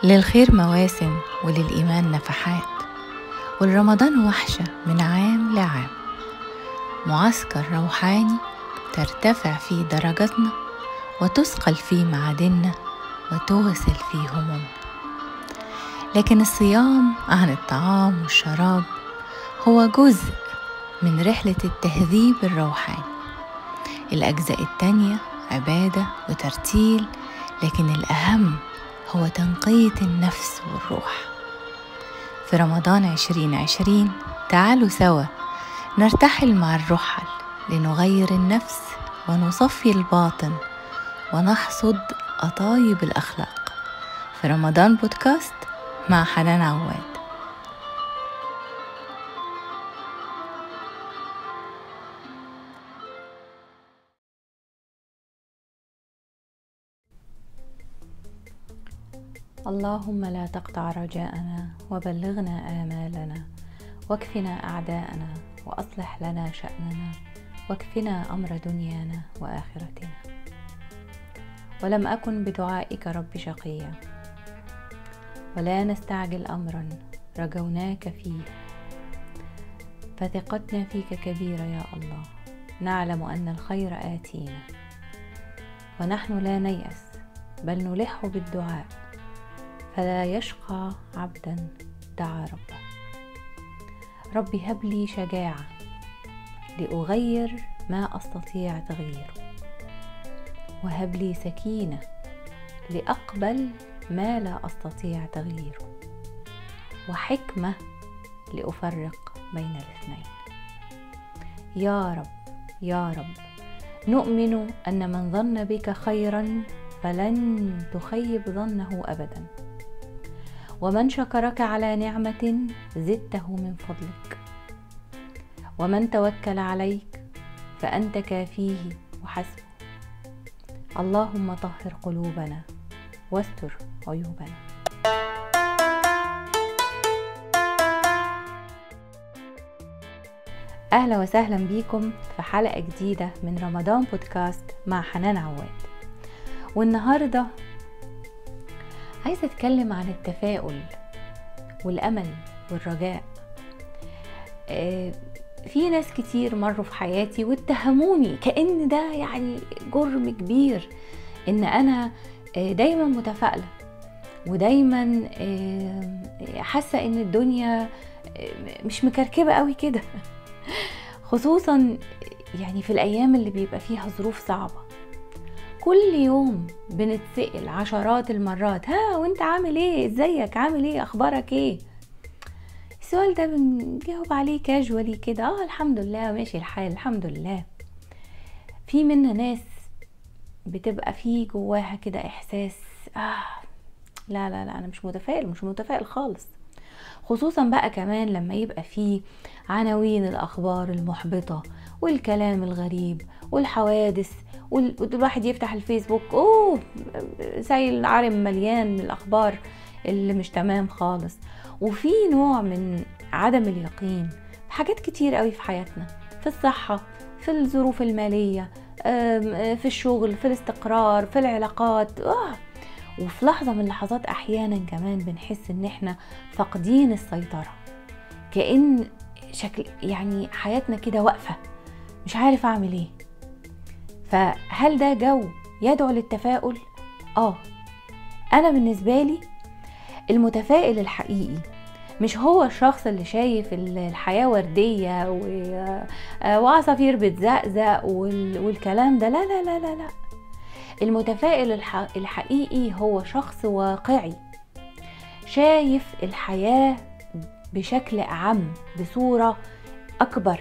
للخير مواسم وللإيمان نفحات والرمضان وحشة من عام لعام معسكر روحاني ترتفع فيه درجاتنا وتثقل فيه معادننا وتغسل فيه همومنا لكن الصيام عن الطعام والشراب هو جزء من رحلة التهذيب الروحاني الأجزاء التانية عبادة وترتيل لكن الأهم هو تنقية النفس والروح في رمضان عشرين عشرين تعالوا سوا نرتحل مع الرحل لنغير النفس ونصفي الباطن ونحصد أطايب الأخلاق في رمضان بودكاست مع حنان عواد اللهم لا تقطع رجاءنا وبلغنا آمالنا واكفنا أعداءنا وأصلح لنا شأننا واكفنا أمر دنيانا وآخرتنا ولم أكن بدعائك رب شقيا ولا نستعجل أمرا رجوناك فيه فثقتنا فيك كبيرة يا الله نعلم أن الخير آتينا ونحن لا نيأس بل نلح بالدعاء فلا يشقى عبدا دعا ربه ربي هب لي شجاعه لاغير ما استطيع تغييره وهب لي سكينه لاقبل ما لا استطيع تغييره وحكمه لافرق بين الاثنين يا رب يا رب نؤمن ان من ظن بك خيرا فلن تخيب ظنه ابدا ومن شكرك على نعمه زدته من فضلك ومن توكل عليك فانت كافيه وحسبه اللهم طهر قلوبنا واستر عيوبنا اهلا وسهلا بيكم في حلقه جديده من رمضان بودكاست مع حنان عواد والنهارده عايزة أتكلم عن التفاؤل والأمل والرجاء آه، في ناس كتير مروا في حياتي واتهموني كأن ده يعني جرم كبير إن أنا آه، دايما متفائلة ودايما آه، حاسة إن الدنيا مش مكركبة قوي كده خصوصا يعني في الأيام اللي بيبقى فيها ظروف صعبة كل يوم بنتسأل عشرات المرات ها وانت عامل ايه ازيك عامل ايه اخبارك ايه السؤال ده بنجاوب عليه كاجوالي كده اه الحمد لله ماشي الحال الحمد لله في منا ناس بتبقى في جواها كده احساس اه لا لا لا انا مش متفائل مش متفائل خالص خصوصا بقى كمان لما يبقى فيه عناوين الاخبار المحبطه والكلام الغريب والحوادث والواحد يفتح الفيسبوك اوه زي العالم مليان من الاخبار اللي مش تمام خالص وفي نوع من عدم اليقين في حاجات كتير قوي في حياتنا في الصحة في الظروف المالية في الشغل في الاستقرار في العلاقات آه. وفي لحظة من اللحظات أحيانا كمان بنحس إن إحنا فاقدين السيطرة كأن شكل يعني حياتنا كده واقفة مش عارف أعمل إيه فهل ده جو يدعو للتفاؤل اه انا بالنسبه لي المتفائل الحقيقي مش هو الشخص اللي شايف الحياة وردية وعصافير بتزقزق والكلام ده لا لا لا لا لا المتفائل الحقيقي هو شخص واقعي شايف الحياة بشكل أعم بصورة أكبر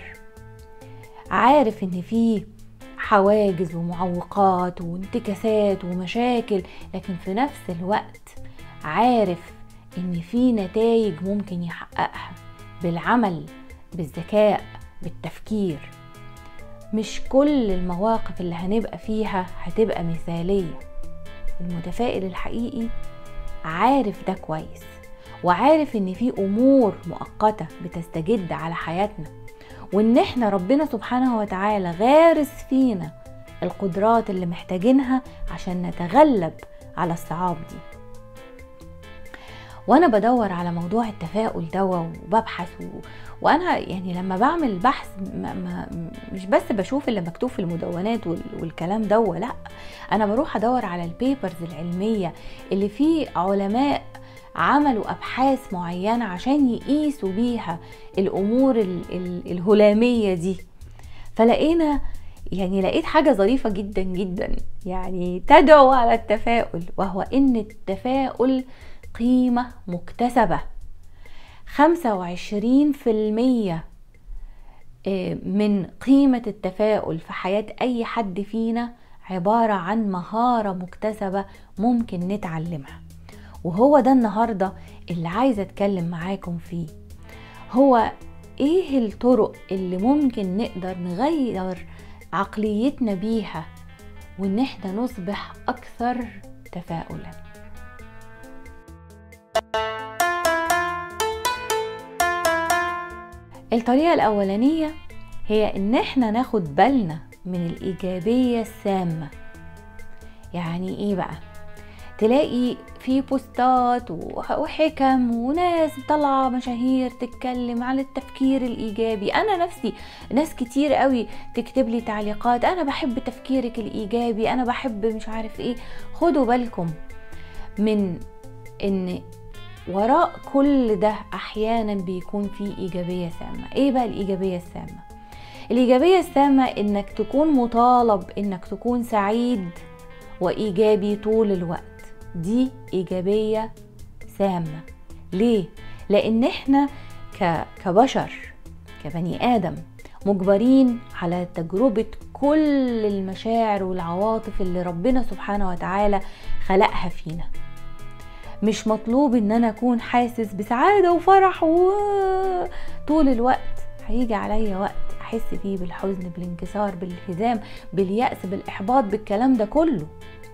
عارف إن فيه حواجز ومعوقات وانتكاسات ومشاكل لكن في نفس الوقت عارف ان في نتائج ممكن يحققها بالعمل بالذكاء بالتفكير مش كل المواقف اللي هنبقى فيها هتبقى مثالية المتفائل الحقيقي عارف ده كويس وعارف ان في امور مؤقتة بتستجد على حياتنا وان احنا ربنا سبحانه وتعالى غارس فينا القدرات اللي محتاجينها عشان نتغلب على الصعاب دي وانا بدور على موضوع التفاؤل ده وببحث و... وانا يعني لما بعمل بحث ما ما مش بس بشوف اللي مكتوب في المدونات وال... والكلام ده لا انا بروح ادور على البيبرز العلميه اللي فيه علماء عملوا ابحاث معينه عشان يقيسوا بيها الامور ال... ال... الهلاميه دي فلقينا يعني لقيت حاجة ظريفة جدا جدا يعني تدعو على التفاؤل وهو ان التفاؤل قيمة مكتسبة خمسة وعشرين في المية آه، من قيمة التفاؤل في حياة أي حد فينا عبارة عن مهارة مكتسبة ممكن نتعلمها وهو ده النهاردة اللي عايزة أتكلم معاكم فيه هو ايه الطرق اللي ممكن نقدر نغير عقليتنا بيها وان احنا نصبح اكثر تفاؤلا الطريقة الأولانية هي إن إحنا ناخد بالنا من الإيجابية السامة يعني إيه بقى؟ تلاقي في بوستات وحكم وناس طالعه مشاهير تتكلم عن التفكير الايجابي انا نفسي ناس كتير قوي تكتب لي تعليقات انا بحب تفكيرك الايجابي انا بحب مش عارف ايه خدوا بالكم من ان وراء كل ده احيانا بيكون في ايجابيه سامه ايه بقى الايجابيه السامه الايجابيه السامه انك تكون مطالب انك تكون سعيد وايجابي طول الوقت دي ايجابيه سامه ليه لان احنا كبشر كبني ادم مجبرين على تجربه كل المشاعر والعواطف اللي ربنا سبحانه وتعالى خلقها فينا مش مطلوب ان انا اكون حاسس بسعاده وفرح و... طول الوقت هيجي عليا وقت احس فيه بالحزن بالانكسار بالانهزام باليأس بالاحباط بالكلام ده كله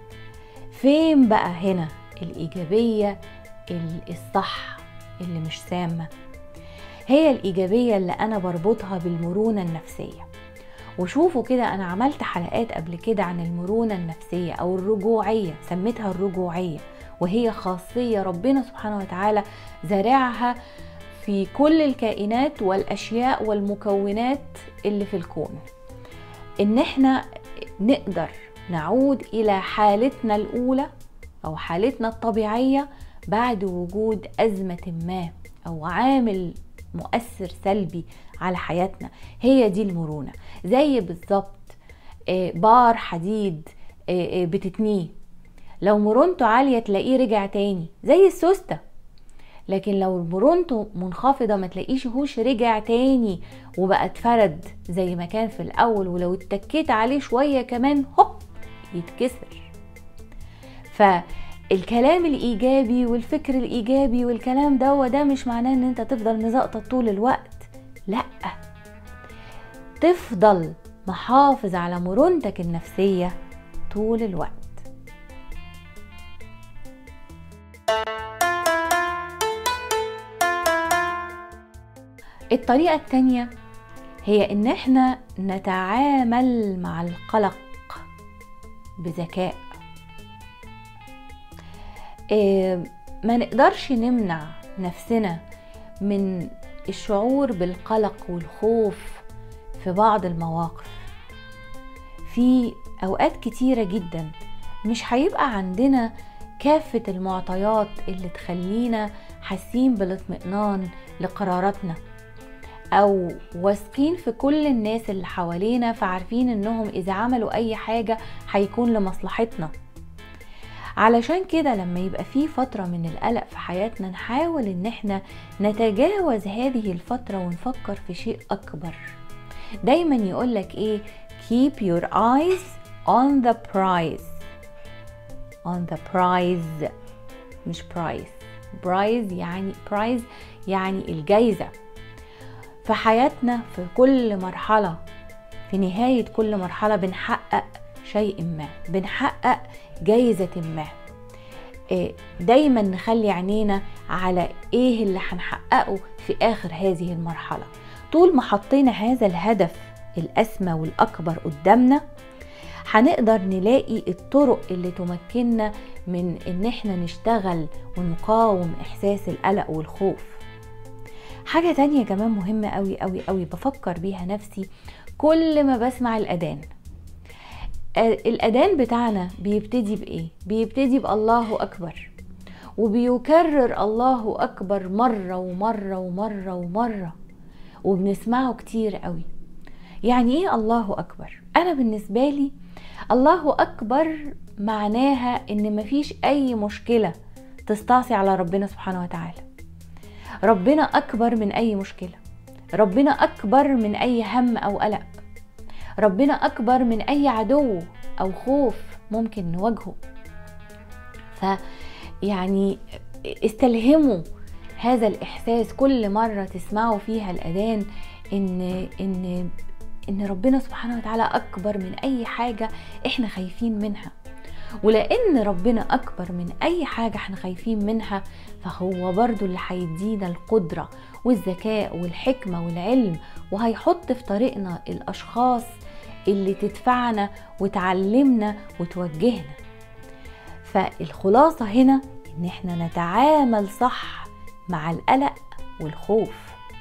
فين بقى هنا الإيجابية الصح اللي مش سامة هي الإيجابية اللي أنا بربطها بالمرونة النفسية وشوفوا كده أنا عملت حلقات قبل كده عن المرونة النفسية أو الرجوعية سميتها الرجوعية وهي خاصية ربنا سبحانه وتعالى زارعها في كل الكائنات والأشياء والمكونات اللي في الكون إن احنا نقدر نعود الى حالتنا الاولى او حالتنا الطبيعيه بعد وجود ازمه ما او عامل مؤثر سلبي على حياتنا هي دي المرونه زي بالظبط آه، بار حديد آه، آه، بتتنيه لو مرونته عاليه تلاقيه رجع تاني زي السوسته لكن لو مرونته منخفضه ما تلاقيش هوش رجع تاني وبقى اتفرد زي ما كان في الاول ولو اتكيت عليه شويه كمان هوب يتكسر فالكلام الايجابي والفكر الايجابي والكلام ده ده مش معناه ان انت تفضل مزقطط طول الوقت لا تفضل محافظ على مرونتك النفسيه طول الوقت الطريقة التانية هي ان احنا نتعامل مع القلق بذكاء آه، ما نقدرش نمنع نفسنا من الشعور بالقلق والخوف في بعض المواقف في اوقات كتيره جدا مش هيبقى عندنا كافه المعطيات اللي تخلينا حاسين بالاطمئنان لقراراتنا او واثقين في كل الناس اللي حوالينا فعارفين انهم اذا عملوا اي حاجه هيكون لمصلحتنا علشان كده لما يبقى في فتره من القلق في حياتنا نحاول ان احنا نتجاوز هذه الفتره ونفكر في شيء اكبر دايما يقولك ايه keep your eyes on the prize on the prize مش prize prize يعني prize يعني الجايزه في حياتنا في كل مرحلة في نهاية كل مرحلة بنحقق شيء ما بنحقق جايزة ما إيه، دايما نخلي عينينا على ايه اللي هنحققه في اخر هذه المرحلة طول ما حطينا هذا الهدف الاسمى والاكبر قدامنا هنقدر نلاقي الطرق اللي تمكننا من ان احنا نشتغل ونقاوم احساس القلق والخوف حاجة تانية كمان مهمة قوي قوي قوي بفكر بيها نفسي كل ما بسمع الأذان الأذان بتاعنا بيبتدي بإيه؟ بيبتدي بالله أكبر وبيكرر الله أكبر مرة ومرة ومرة ومرة وبنسمعه كتير قوي يعني إيه الله أكبر؟ أنا بالنسبة لي الله أكبر معناها إن مفيش أي مشكلة تستعصي على ربنا سبحانه وتعالى ربنا أكبر من أي مشكلة ربنا أكبر من أي هم أو قلق ربنا أكبر من أي عدو أو خوف ممكن نواجهه فيعني استلهموا هذا الإحساس كل مرة تسمعوا فيها الأذان إن إن إن ربنا سبحانه وتعالى أكبر من أي حاجة إحنا خايفين منها ولأن ربنا أكبر من أي حاجة احنا خايفين منها فهو برضو اللي هيدينا القدرة والذكاء والحكمة والعلم وهيحط في طريقنا الأشخاص اللي تدفعنا وتعلمنا وتوجهنا فالخلاصة هنا إن احنا نتعامل صح مع القلق والخوف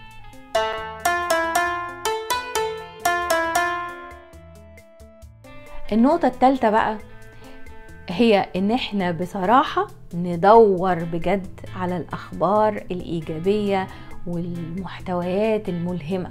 النقطة الثالثة بقى هي ان احنا بصراحة ندور بجد على الاخبار الايجابية والمحتويات الملهمة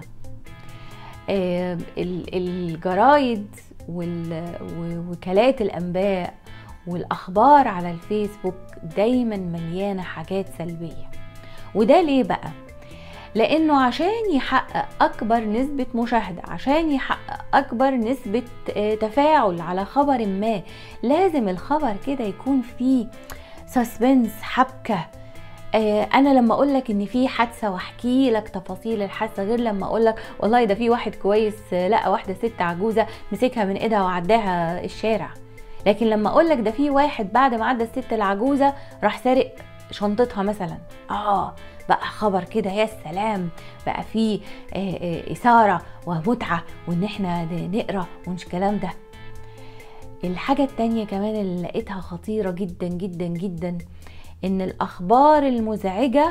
الجرايد ووكالات الانباء والاخبار على الفيسبوك دايما مليانة حاجات سلبية وده ليه بقى لانه عشان يحقق اكبر نسبة مشاهدة عشان يحقق اكبر نسبة تفاعل على خبر ما لازم الخبر كده يكون فيه سسبنس حبكة انا لما اقول لك ان في حادثه واحكي لك تفاصيل الحادثه غير لما اقول لك والله ده في واحد كويس لقى واحده ست عجوزه مسكها من ايدها وعداها الشارع لكن لما اقول لك ده في واحد بعد ما عدى الست العجوزه راح سارق شنطتها مثلا اه بقى خبر كده يا سلام بقى فيه إثارة ومتعة وإن إحنا نقرأ ومش الكلام ده الحاجة التانية كمان اللي لقيتها خطيرة جدا جدا جدا إن الأخبار المزعجة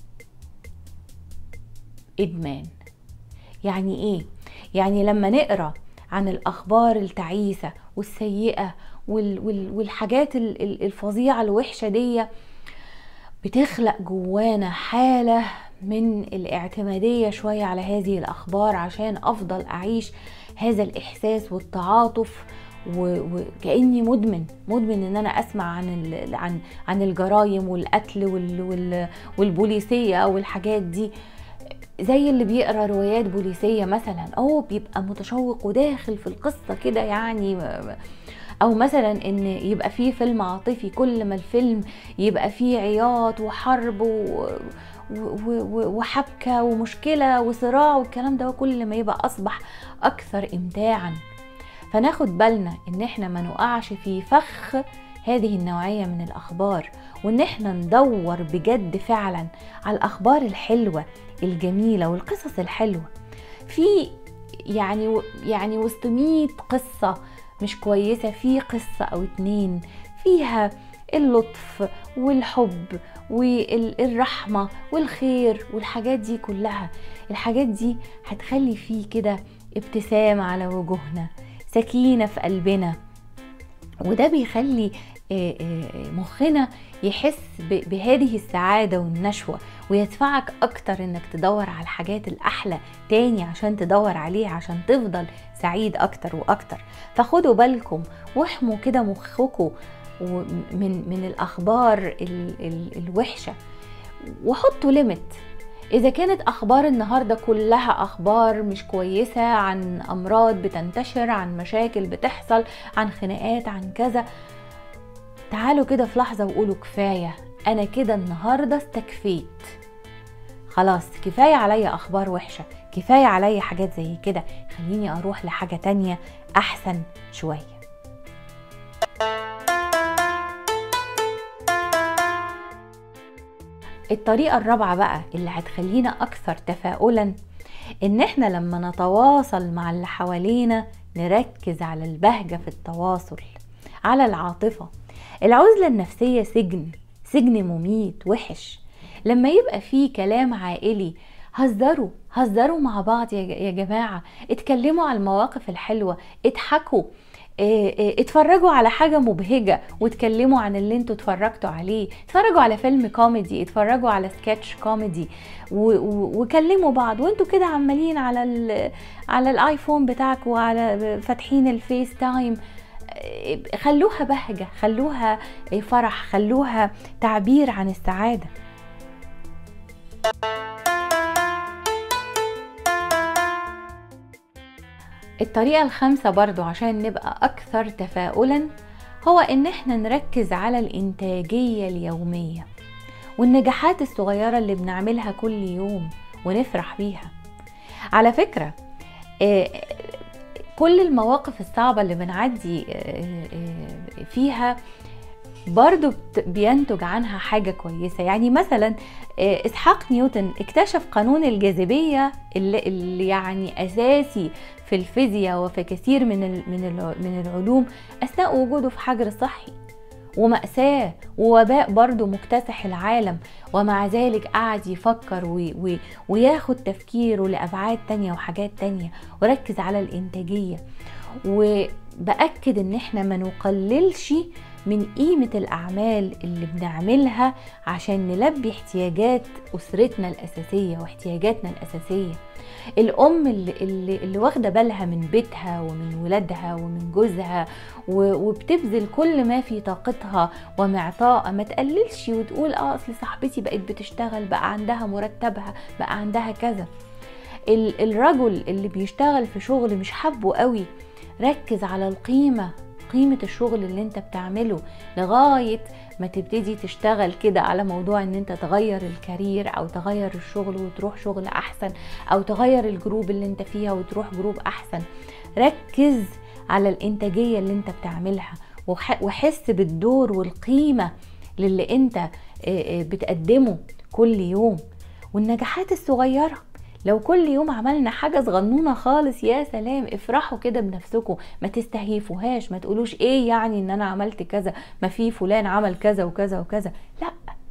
إدمان يعني إيه؟ يعني لما نقرأ عن الأخبار التعيسة والسيئة والحاجات الفظيعة الوحشة دي بتخلق جوانا حالة من الاعتمادية شوية على هذه الأخبار عشان أفضل أعيش هذا الإحساس والتعاطف وكأني مدمن مدمن إن أنا أسمع عن عن عن الجرايم والقتل وال والبوليسية والحاجات دي زي اللي بيقرا روايات بوليسية مثلا أو بيبقى متشوق وداخل في القصة كده يعني او مثلا ان يبقى فيه فيلم عاطفي كل ما الفيلم يبقى فيه عياط وحرب و... و... وحبكه ومشكله وصراع والكلام ده كل ما يبقى اصبح اكثر امتاعا فناخد بالنا ان احنا ما نقعش في فخ هذه النوعيه من الاخبار وان احنا ندور بجد فعلا على الاخبار الحلوه الجميله والقصص الحلوه في يعني يعني وسط 100 قصه مش كويسة في قصة أو اتنين فيها اللطف والحب والرحمة والخير والحاجات دي كلها الحاجات دي هتخلي فيه كده ابتسامة على وجوهنا سكينة في قلبنا وده بيخلي مخنا يحس بهذه السعادة والنشوة ويدفعك أكتر إنك تدور على الحاجات الأحلى تاني عشان تدور عليها عشان تفضل سعيد أكتر وأكتر فخدوا بالكم واحموا كده مخكم من من الأخبار ال ال الوحشة وحطوا ليميت إذا كانت أخبار النهاردة كلها أخبار مش كويسة عن أمراض بتنتشر عن مشاكل بتحصل عن خناقات عن كذا تعالوا كده في لحظة وقولوا كفاية أنا كده النهاردة استكفيت خلاص كفاية عليا أخبار وحشة كفاية عليا حاجات زي كده خليني أروح لحاجة تانية أحسن شوية الطريقة الرابعة بقى اللي هتخلينا أكثر تفاؤلا إن إحنا لما نتواصل مع اللي حوالينا نركز على البهجة في التواصل على العاطفة العزلة النفسية سجن سجن مميت وحش لما يبقى فيه كلام عائلي هزروا هزروا مع بعض يا جماعة اتكلموا على المواقف الحلوة اضحكوا اه اه اتفرجوا على حاجة مبهجة واتكلموا عن اللي انتوا اتفرجتوا عليه اتفرجوا على فيلم كوميدي اتفرجوا على سكتش كوميدي وكلموا بعض وانتوا كده عمالين على على الايفون بتاعكم وعلى فاتحين الفيس تايم خلوها بهجة خلوها فرح خلوها تعبير عن السعادة الطريقة الخامسة برضو عشان نبقى أكثر تفاؤلا هو إن احنا نركز على الإنتاجية اليومية والنجاحات الصغيرة اللي بنعملها كل يوم ونفرح بيها على فكرة كل المواقف الصعبة اللي بنعدي فيها برضو بينتج عنها حاجة كويسة يعني مثلا إسحاق نيوتن اكتشف قانون الجاذبية اللي, اللي يعني أساسي في الفيزياء وفي كثير من من من العلوم أثناء وجوده في حجر صحي ومأساة ووباء برضو مكتسح العالم ومع ذلك قعد يفكر وي وي وياخد تفكيره لأبعاد تانية وحاجات تانية وركز على الإنتاجية وبأكد إن احنا ما نقللش من قيمة الأعمال اللي بنعملها عشان نلبي احتياجات أسرتنا الأساسية واحتياجاتنا الأساسية الأم اللي, اللي, اللي واخدة بالها من بيتها ومن ولادها ومن جوزها وبتبذل كل ما في طاقتها ومعطاء ما تقللش وتقول اه اصل صاحبتي بقت بتشتغل بقى عندها مرتبها بقى عندها كذا الرجل اللي بيشتغل في شغل مش حبه قوي ركز على القيمة قيمة الشغل اللي انت بتعمله لغاية ما تبتدي تشتغل كده على موضوع ان انت تغير الكارير او تغير الشغل وتروح شغل احسن او تغير الجروب اللي انت فيها وتروح جروب احسن ركز على الانتاجية اللي انت بتعملها وحس بالدور والقيمة للي انت بتقدمه كل يوم والنجاحات الصغيره لو كل يوم عملنا حاجة صغنونة خالص يا سلام افرحوا كده بنفسكم ما تستهيفوهاش ما تقولوش ايه يعني ان انا عملت كذا ما في فلان عمل كذا وكذا وكذا لا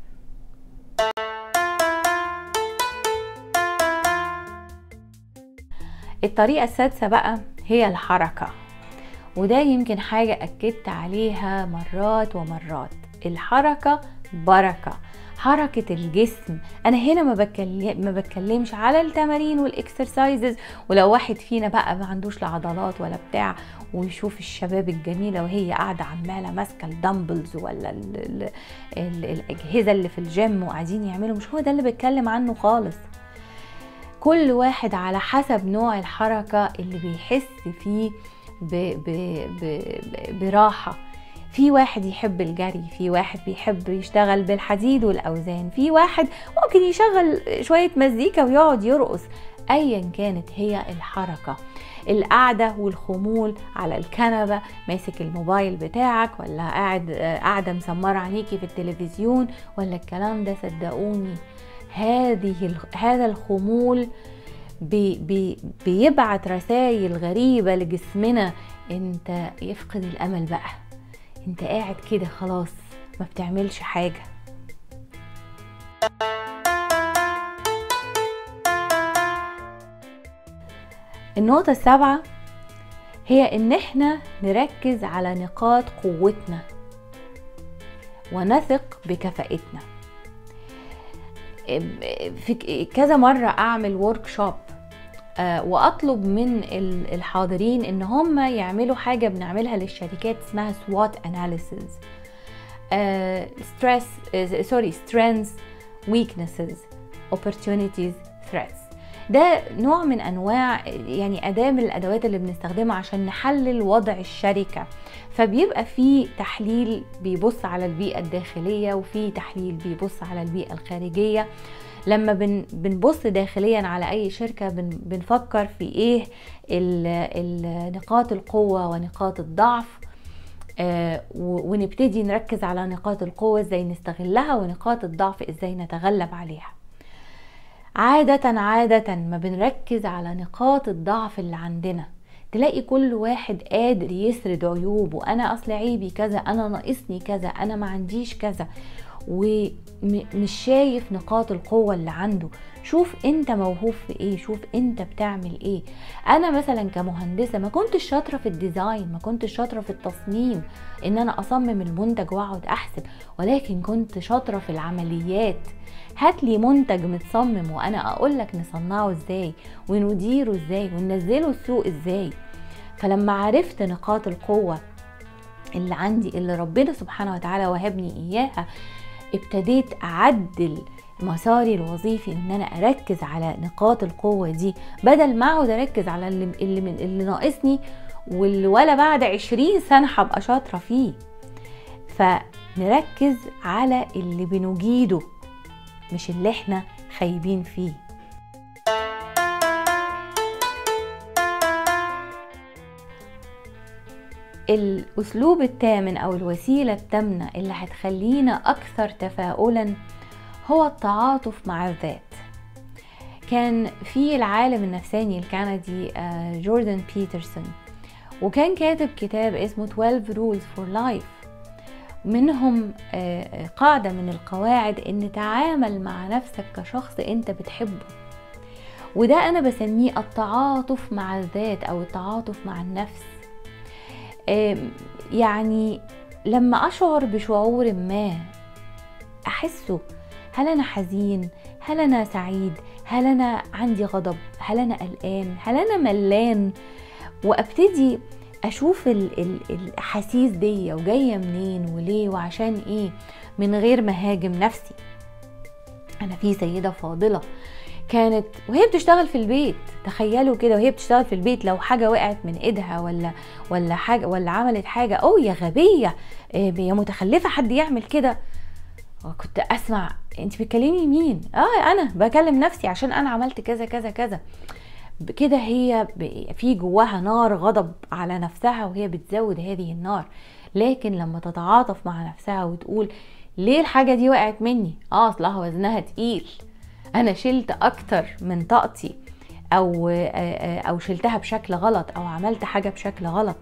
الطريقة السادسة بقى هي الحركة وده يمكن حاجة أكدت عليها مرات ومرات الحركة بركة حركة الجسم أنا هنا ما, بتكلم ما بتكلمش على التمارين والإكسرسايزز ولو واحد فينا بقى ما عندوش لا عضلات ولا بتاع ويشوف الشباب الجميلة وهي قاعدة عمالة ماسكة الدمبلز ولا ال ال ال الأجهزة اللي في الجيم وقاعدين يعملوا مش هو ده اللي بتكلم عنه خالص كل واحد على حسب نوع الحركة اللي بيحس فيه ب ب ب براحة في واحد يحب الجري في واحد بيحب يشتغل بالحديد والأوزان في واحد ممكن يشغل شوية مزيكا ويقعد يرقص أيا كانت هي الحركة القعدة والخمول على الكنبة ماسك الموبايل بتاعك ولا قاعد قاعدة مسمرة عينيكي في التلفزيون ولا الكلام ده صدقوني هذه هذا الخمول بي بي بيبعت رسائل غريبة لجسمنا انت يفقد الامل بقى انت قاعد كده خلاص ما بتعملش حاجة النقطة السابعة هي ان احنا نركز على نقاط قوتنا ونثق بكفاءتنا في كذا مرة اعمل ورك شوب واطلب من الحاضرين ان هم يعملوا حاجه بنعملها للشركات اسمها سوات اناليسيز ستريس سوري سترينثs weaknesses opportunities threats ده نوع من انواع يعني اداه من الادوات اللي بنستخدمها عشان نحلل وضع الشركه فبيبقى في تحليل بيبص على البيئه الداخليه وفي تحليل بيبص على البيئه الخارجيه لما بن بنبص داخليا على اي شركه بن بنفكر في ايه نقاط القوه ونقاط الضعف آه ونبتدي نركز على نقاط القوه ازاي نستغلها ونقاط الضعف ازاي نتغلب عليها عادة عادة ما بنركز على نقاط الضعف اللي عندنا تلاقي كل واحد قادر يسرد عيوبه انا اصل عيبي كذا انا ناقصني كذا انا ما عنديش كذا ومش شايف نقاط القوة اللي عنده شوف انت موهوب في ايه شوف انت بتعمل ايه انا مثلا كمهندسة ما كنتش شاطرة في الديزاين ما كنتش شاطرة في التصميم ان انا اصمم المنتج واقعد احسب ولكن كنت شاطرة في العمليات هات لي منتج متصمم وانا اقول لك نصنعه ازاي ونديره ازاي وننزله السوق ازاي فلما عرفت نقاط القوة اللي عندي اللي ربنا سبحانه وتعالى وهبني اياها ابتديت اعدل مساري الوظيفي ان انا اركز على نقاط القوة دي بدل ما اقعد اركز على اللي, اللي, من اللي ناقصني واللي ولا بعد عشرين سنة هبقى شاطرة فيه فنركز على اللي بنجيده مش اللي احنا خايبين فيه الاسلوب الثامن او الوسيله الثامنه اللي هتخلينا اكثر تفاؤلا هو التعاطف مع الذات كان في العالم النفساني الكندي جوردن بيترسون وكان كاتب كتاب اسمه 12 rules for life منهم قاعدة من القواعد ان تعامل مع نفسك كشخص انت بتحبه وده انا بسميه التعاطف مع الذات او التعاطف مع النفس يعني لما اشعر بشعور ما احسه هل انا حزين هل انا سعيد هل انا عندي غضب هل انا قلقان هل انا ملان وابتدي اشوف الاحاسيس دي وجايه منين وليه وعشان ايه من غير ما هاجم نفسي انا في سيده فاضله كانت وهي بتشتغل في البيت تخيلوا كده وهي بتشتغل في البيت لو حاجه وقعت من ايدها ولا ولا حاجه ولا عملت حاجه اوه يا غبيه يا متخلفه حد يعمل كده كنت اسمع انت بتكلمي مين اه انا بكلم نفسي عشان انا عملت كذا كذا كذا كده هي في جواها نار غضب على نفسها وهي بتزود هذه النار لكن لما تتعاطف مع نفسها وتقول ليه الحاجة دي وقعت مني اه اصلها وزنها تقيل انا شلت اكتر من طاقتي او او شلتها بشكل غلط او عملت حاجة بشكل غلط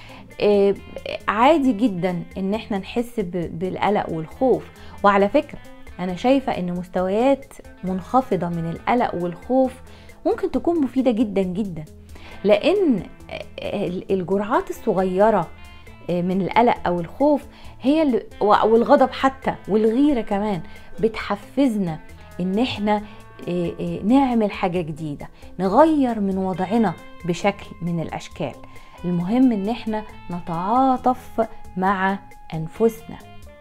عادي جدا ان احنا نحس بالقلق والخوف وعلى فكرة انا شايفة ان مستويات منخفضة من القلق والخوف ممكن تكون مفيدة جدا جدا لان الجرعات الصغيرة من القلق او الخوف هي اللي والغضب حتى والغيرة كمان بتحفزنا ان احنا نعمل حاجة جديدة نغير من وضعنا بشكل من الاشكال المهم ان احنا نتعاطف مع انفسنا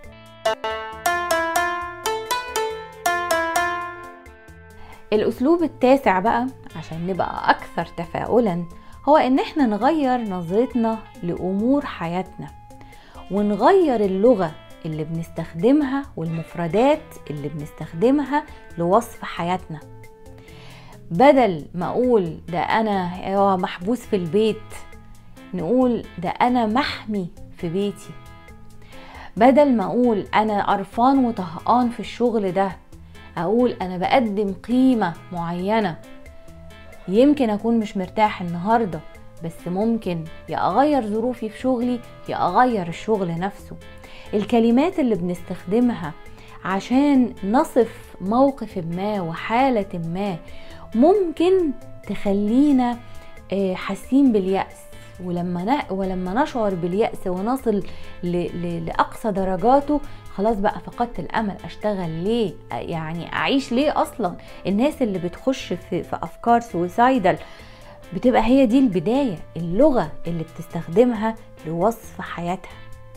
الاسلوب التاسع بقى عشان نبقى اكثر تفاؤلا هو ان احنا نغير نظرتنا لامور حياتنا ونغير اللغه اللي بنستخدمها والمفردات اللي بنستخدمها لوصف حياتنا بدل ما اقول ده انا محبوس في البيت نقول ده انا محمي في بيتي بدل ما اقول انا قرفان وطهقان في الشغل ده اقول انا بقدم قيمة معينة يمكن اكون مش مرتاح النهاردة بس ممكن يا اغير ظروفي في شغلي يا اغير الشغل نفسه الكلمات اللي بنستخدمها عشان نصف موقف ما وحالة ما ممكن تخلينا حاسين باليأس ولما ولما نشعر باليأس ونصل ل... ل... لأقصى درجاته خلاص بقى فقدت الأمل أشتغل ليه يعني أعيش ليه أصلا الناس اللي بتخش في, في أفكار سويسايدال بتبقى هي دي البداية اللغة اللي بتستخدمها لوصف حياتها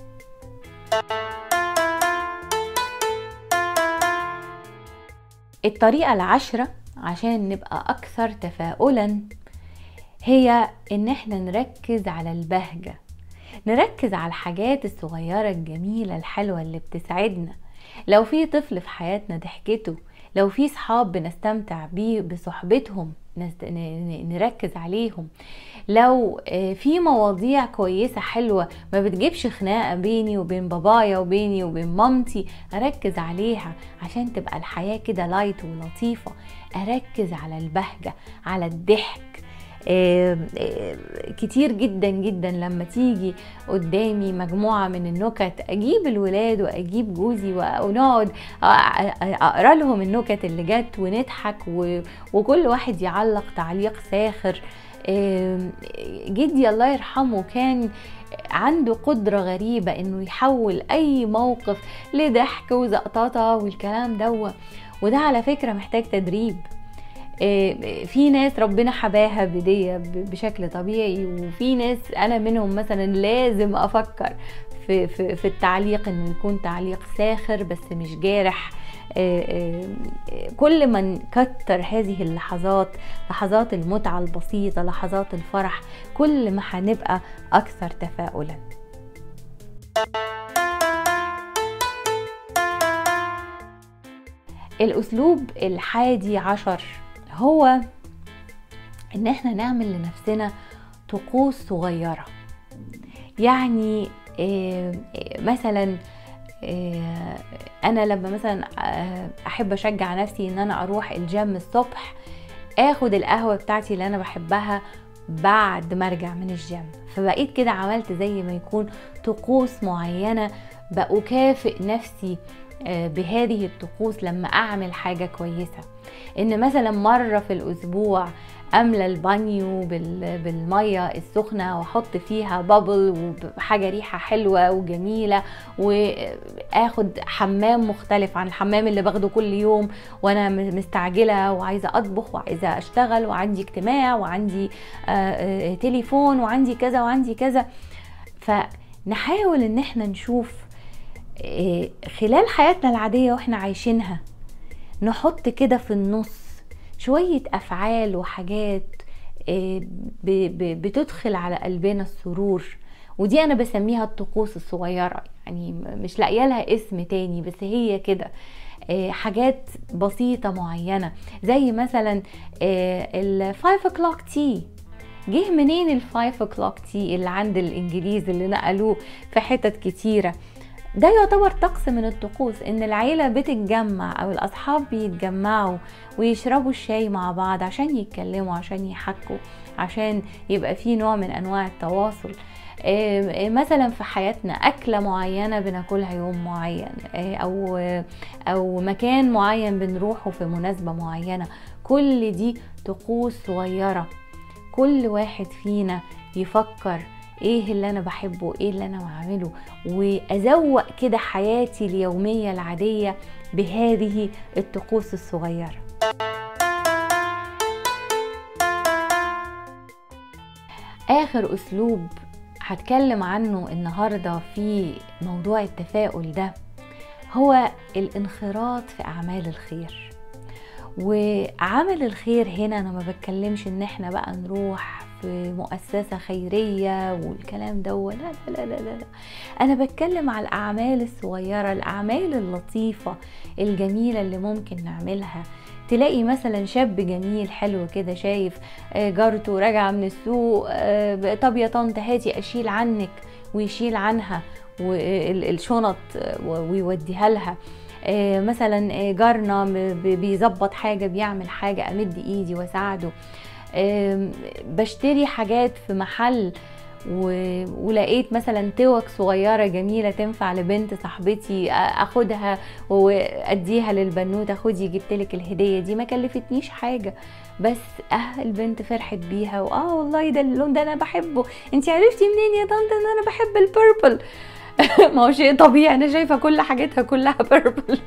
الطريقة العشرة عشان نبقى أكثر تفاؤلا هي ان احنا نركز على البهجة نركز على الحاجات الصغيرة الجميلة الحلوة اللي بتسعدنا لو في طفل في حياتنا ضحكته لو في صحاب بنستمتع بيه بصحبتهم نركز عليهم لو في مواضيع كويسة حلوة ما بتجيبش خناقة بيني وبين بابايا وبيني وبين مامتي أركز عليها عشان تبقى الحياة كده لايت ولطيفة أركز على البهجة على الضحك آه، آه، كتير جدا جدا لما تيجي قدامي مجموعة من النكت أجيب الولاد وأجيب جوزي ونقعد أقرأ لهم النكت اللي جت ونضحك وكل واحد يعلق تعليق ساخر جدي الله يرحمه كان عنده قدرة غريبة انه يحول اي موقف لضحك وزقططة والكلام دوت وده على فكرة محتاج تدريب آه، في ناس ربنا حباها بدية بشكل طبيعي وفي ناس انا منهم مثلا لازم افكر في, في, في التعليق انه يكون تعليق ساخر بس مش جارح آه، آه، كل ما نكتر هذه اللحظات لحظات المتعة البسيطة لحظات الفرح كل ما هنبقى أكثر تفاؤلا الأسلوب الحادي عشر هو إن احنا نعمل لنفسنا طقوس صغيرة يعني آه، مثلا انا لما مثلا احب اشجع نفسي ان انا اروح الجيم الصبح اخد القهوه بتاعتي اللي انا بحبها بعد ما ارجع من الجيم فبقيت كده عملت زي ما يكون طقوس معينه بأكافئ نفسي آه، بهذه الطقوس لما اعمل حاجه كويسه ان مثلا مره في الاسبوع املى البانيو بالميه السخنه واحط فيها بابل وحاجه ريحه حلوه وجميله واخد حمام مختلف عن الحمام اللي باخده كل يوم وانا مستعجله وعايزه اطبخ وعايزه اشتغل وعندي اجتماع وعندي آه، آه، تليفون وعندي كذا وعندي كذا فنحاول ان احنا نشوف آه، خلال حياتنا العاديه واحنا عايشينها نحط كده في النص شوية أفعال وحاجات آه، بتدخل على قلبنا السرور ودي أنا بسميها الطقوس الصغيرة يعني مش لاقيه لها اسم تاني بس هي كده آه، حاجات بسيطة معينة زي مثلا الفايف اوكلوك تي جه منين الفايف اوكلوك تي اللي عند الانجليز اللي نقلوه في حتت كتيره ده يعتبر طقس من الطقوس ان العيله بتتجمع او الاصحاب بيتجمعوا ويشربوا الشاي مع بعض عشان يتكلموا عشان يحكوا عشان يبقى في نوع من انواع التواصل مثلا في حياتنا أكلة معينة بناكلها يوم معين أو أو مكان معين بنروحه في مناسبة معينة كل دي طقوس صغيرة كل واحد فينا يفكر ايه اللي انا بحبه ايه اللي انا بعمله وازوق كده حياتي اليوميه العاديه بهذه الطقوس الصغيره اخر اسلوب هتكلم عنه النهارده في موضوع التفاؤل ده هو الانخراط في اعمال الخير وعمل الخير هنا انا ما بتكلمش ان احنا بقى نروح في مؤسسة خيرية والكلام ده لا لا لا لا لا أنا بتكلم على الأعمال الصغيرة الأعمال اللطيفة الجميلة اللي ممكن نعملها تلاقي مثلا شاب جميل حلو كده شايف آه، جارته راجعة من السوق آه، طب يا طنط هاتي أشيل عنك ويشيل عنها الشنط ويوديها لها آه، مثلا جارنا بيظبط حاجه بيعمل حاجه امد ايدي واساعده بشتري حاجات في محل و... ولقيت مثلا توك صغيره جميله تنفع لبنت صاحبتي اخدها واديها للبنوته خدي جبت لك الهديه دي ما كلفتنيش حاجه بس اه البنت فرحت بيها واه والله ده اللون ده انا بحبه انت عرفتي منين يا طنط ان انا بحب البيربل ما هو شيء طبيعي انا شايفه كل حاجتها كلها بيربل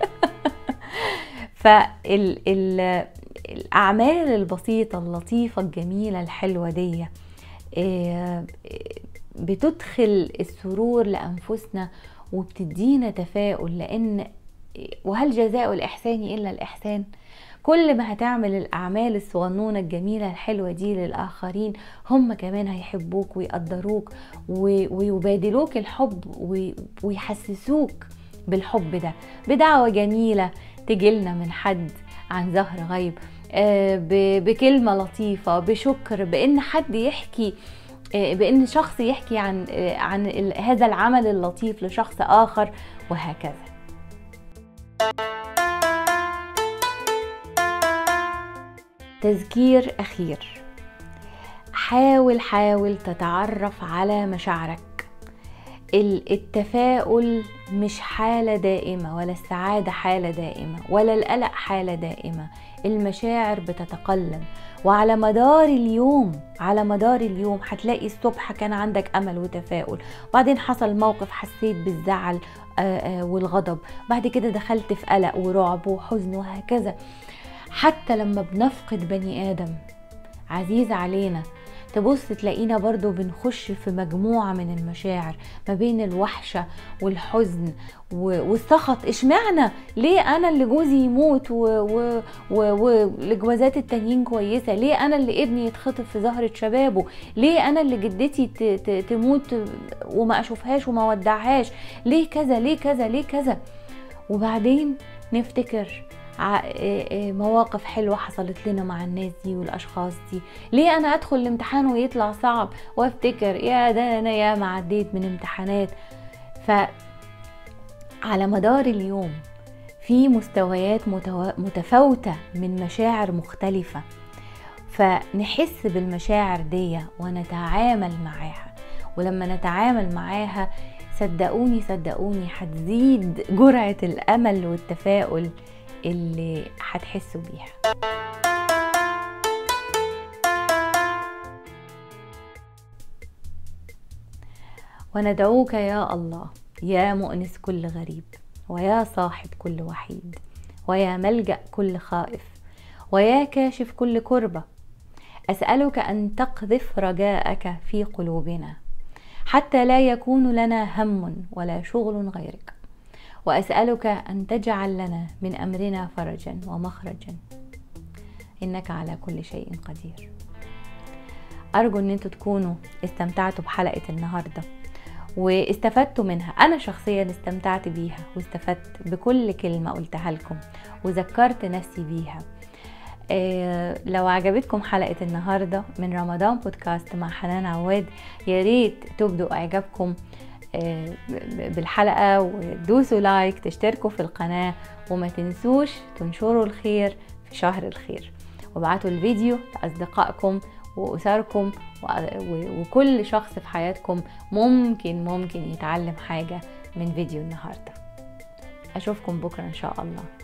فال ال الاعمال البسيطه اللطيفه الجميله الحلوه دي آه، بتدخل السرور لانفسنا وبتدينا تفاؤل لان وهل جزاء الاحسان الا الاحسان كل ما هتعمل الاعمال الصغنونه الجميله الحلوه دي للاخرين هم كمان هيحبوك ويقدروك ويبادلوك الحب ويحسسوك بالحب ده بدعوه جميله تجيلنا من حد عن ظهر غيب آه، بكلمة لطيفة بشكر بأن حد يحكي آه، بأن شخص يحكي عن آه، عن هذا العمل اللطيف لشخص آخر وهكذا تذكير أخير حاول حاول تتعرف على مشاعرك التفاؤل مش حالة دائمة ولا السعادة حالة دائمة ولا القلق حالة دائمة المشاعر بتتقلب وعلى مدار اليوم على مدار اليوم هتلاقي الصبح كان عندك امل وتفاؤل بعدين حصل موقف حسيت بالزعل والغضب بعد كده دخلت في قلق ورعب وحزن وهكذا حتى لما بنفقد بني ادم عزيز علينا تبص تلاقينا برضو بنخش في مجموعة من المشاعر ما بين الوحشة والحزن والسخط اشمعنى ليه انا اللي جوزي يموت والجوازات التانيين كويسة ليه انا اللي ابني يتخطف في زهرة شبابه ليه انا اللي جدتي تموت وما اشوفهاش وما ودعهاش ليه كذا ليه كذا ليه كذا وبعدين نفتكر مواقف حلوة حصلت لنا مع الناس دي والأشخاص دي ليه أنا أدخل الامتحان ويطلع صعب وأفتكر يا ده أنا يا ما عديت من امتحانات ف على مدار اليوم في مستويات متفاوتة من مشاعر مختلفة فنحس بالمشاعر دي ونتعامل معاها ولما نتعامل معاها صدقوني صدقوني هتزيد جرعة الأمل والتفاؤل اللي هتحسوا بيها وندعوك يا الله يا مؤنس كل غريب ويا صاحب كل وحيد ويا ملجا كل خائف ويا كاشف كل كربه اسالك ان تقذف رجاءك في قلوبنا حتى لا يكون لنا هم ولا شغل غيرك واسالك ان تجعل لنا من امرنا فرجا ومخرجا انك على كل شيء قدير ارجو ان انتوا تكونوا استمتعتوا بحلقه النهارده واستفدتوا منها انا شخصيا استمتعت بيها واستفدت بكل كلمه قلتها لكم وذكرت نفسي بيها آه لو عجبتكم حلقة النهاردة من رمضان بودكاست مع حنان عواد يا ريت تبدوا إعجابكم آه بالحلقة ودوسوا لايك تشتركوا في القناة وما تنسوش تنشروا الخير في شهر الخير وابعتوا الفيديو لأصدقائكم وأسركم وكل شخص في حياتكم ممكن ممكن يتعلم حاجة من فيديو النهاردة أشوفكم بكرة إن شاء الله